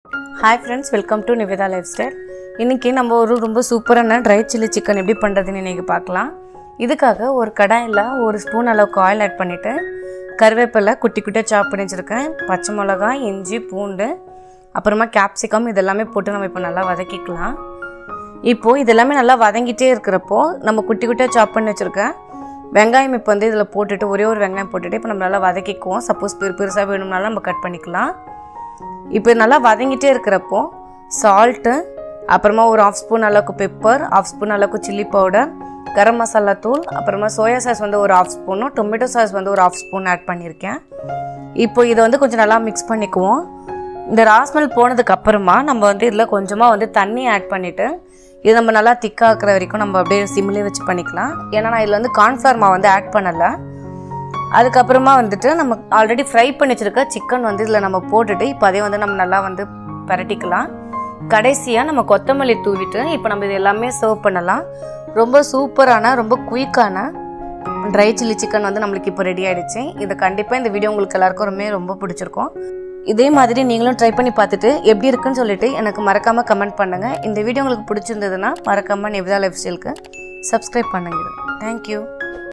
hi friends welcome to Nivetha lifestyle இன்றைக்கி நம்ம ஒரு ரொம்ப சூப்பரான ட்ரை சில்லி சிக்கன் எப்படி பண்ணுறதுன்னு இன்றைக்கி பார்க்கலாம் இதுக்காக ஒரு கடாயில் ஒரு ஸ்பூன் அளவுக்கு ஆயில் ஆட் பண்ணிவிட்டு கருவேப்பிலை குட்டி குட்டியாக சாப் பண்ணி வச்சுருக்கேன் பச்சை மிளகாய் இஞ்சி பூண்டு அப்புறமா கேப்சிகம் இதெல்லாமே போட்டு நம்ம இப்போ நல்லா வதக்கிக்கலாம் இப்போது இதெல்லாமே நல்லா வதங்கிட்டே இருக்கிறப்போ நம்ம குட்டி குட்டியாக சாப் பண்ணி வச்சுருக்கேன் வெங்காயம் இப்போ வந்து இதில் போட்டுட்டு ஒரே ஒரு வெங்காயம் போட்டுட்டு இப்போ நம்ம நல்லா வதக்கிக்குவோம் சப்போஸ் பெரு பெருசாக வேணும்னாலும் நம்ம கட் பண்ணிக்கலாம் இப்போ நல்லா வதங்கிட்டே இருக்கிறப்போ சால்ட்டு அப்புறமா ஒரு ஆஃப் ஸ்பூன் அளவுக்கு பெப்பர் ஆஃப் ஸ்பூன் அளவுக்கு சில்லி பவுடர் கரம் மசாலா தூள் அப்புறமா சோயா சாஸ் வந்து ஒரு ஆஃப் ஸ்பூனும் டொமேட்டோ சாஸ் வந்து ஒரு ஆஃப் ஸ்பூன் ஆட் பண்ணியிருக்கேன் இப்போ இதை வந்து கொஞ்சம் நல்லா மிக்ஸ் பண்ணிக்குவோம் இந்த ராஸ்மல் போனதுக்கு அப்புறமா நம்ம வந்து இதில் கொஞ்சமாக வந்து தண்ணி ஆட் பண்ணிவிட்டு இது நம்ம நல்லா திக்காக்குற வரைக்கும் நம்ம அப்படியே சிம்லேயே வச்சு பண்ணிக்கலாம் ஏன்னா நான் இதில் வந்து கார்ன்ஃப்ளவர் மாவு வந்து ஆட் பண்ணலை அதுக்கப்புறமா வந்துட்டு நம்ம ஆல்ரெடி ஃப்ரை பண்ணி வச்சிருக்க சிக்கன் வந்து இதில் நம்ம போட்டுட்டு இப்போ அதே வந்து நம்ம நல்லா வந்து பரட்டிக்கலாம் கடைசியாக நம்ம கொத்தமல்லி தூவிட்டு இப்போ நம்ம இது எல்லாமே சர்வ் பண்ணலாம் ரொம்ப சூப்பரான ரொம்ப குயிக்கான ட்ரை சில்லி சிக்கன் வந்து நம்மளுக்கு இப்போ ரெடி ஆயிடுச்சு இது கண்டிப்பாக இந்த வீடியோ உங்களுக்கு எல்லாருக்கும் ரொம்ப ரொம்ப பிடிச்சிருக்கும் இதே மாதிரி நீங்களும் ட்ரை பண்ணி பார்த்துட்டு எப்படி இருக்குன்னு சொல்லிட்டு எனக்கு மறக்காமல் கமெண்ட் பண்ணுங்கள் இந்த வீடியோ உங்களுக்கு பிடிச்சிருந்ததுன்னா மறக்காமல் நிவிதா லைஃப் ஸ்டைலுக்கு சப்ஸ்கிரைப் பண்ணுங்க தேங்க்யூ